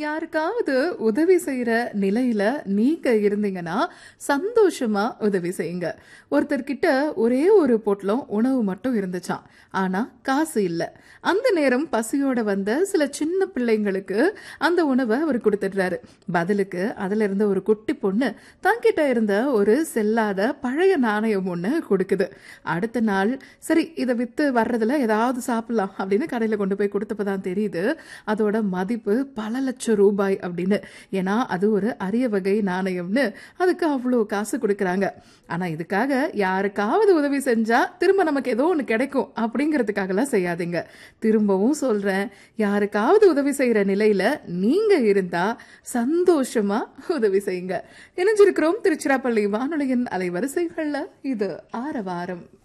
யாருக்காவது உதவி செய்யற நிலையில நீங்க இருந்தீங்கன்னா சந்தோஷமா உதவி செய்யுங்க ஒருத்தர்கிட்ட ஒரே ஒரு பொட்டலம் உணவு மட்டும் இருந்துச்சாம் ஆனா காசு இல்ல அந்த நேரம் பசியோட வந்த சில சின்ன பிள்ளைங்களுக்கு அந்த உணவை அவர் கொடுத்துடுறாரு பதிலுக்கு அதுல இருந்த ஒரு குட்டி பொண்ணு தங்கிட்ட இருந்த ஒரு செல்லாத பழைய நாணயம் ஒண்ணு கொடுக்குது அடுத்த நாள் சரி இதை வித்து வர்றதுல ஏதாவது சாப்பிடலாம் அப்படின்னு கடையில கொண்டு போய் கொடுத்தப்பதான் தெரியுது அதோட மதிப்பு பல லட்சம் ரூபாய் அப்படின்னு ஏன்னா அது ஒரு அரிய வகை நாணயம்னு அதுக்கு அவ்வளோ காசு கொடுக்குறாங்க ஆனா இதுக்காக யாருக்காவது உதவி செஞ்சா திரும்ப நமக்கு ஏதோ ஒன்று கிடைக்கும் அப்படிங்கிறதுக்காகலாம் செய்யாதீங்க திரும்பவும் சொல்றேன் யாருக்காவது உதவி செய்யற நிலையில நீங்க இருந்தா சந்தோஷமா உதவி செய்யுங்க இணைஞ்சிருக்கிறோம் திருச்சிராப்பள்ளி வானொலியின் அலைவரிசைகள்ல இது ஆரவாரம்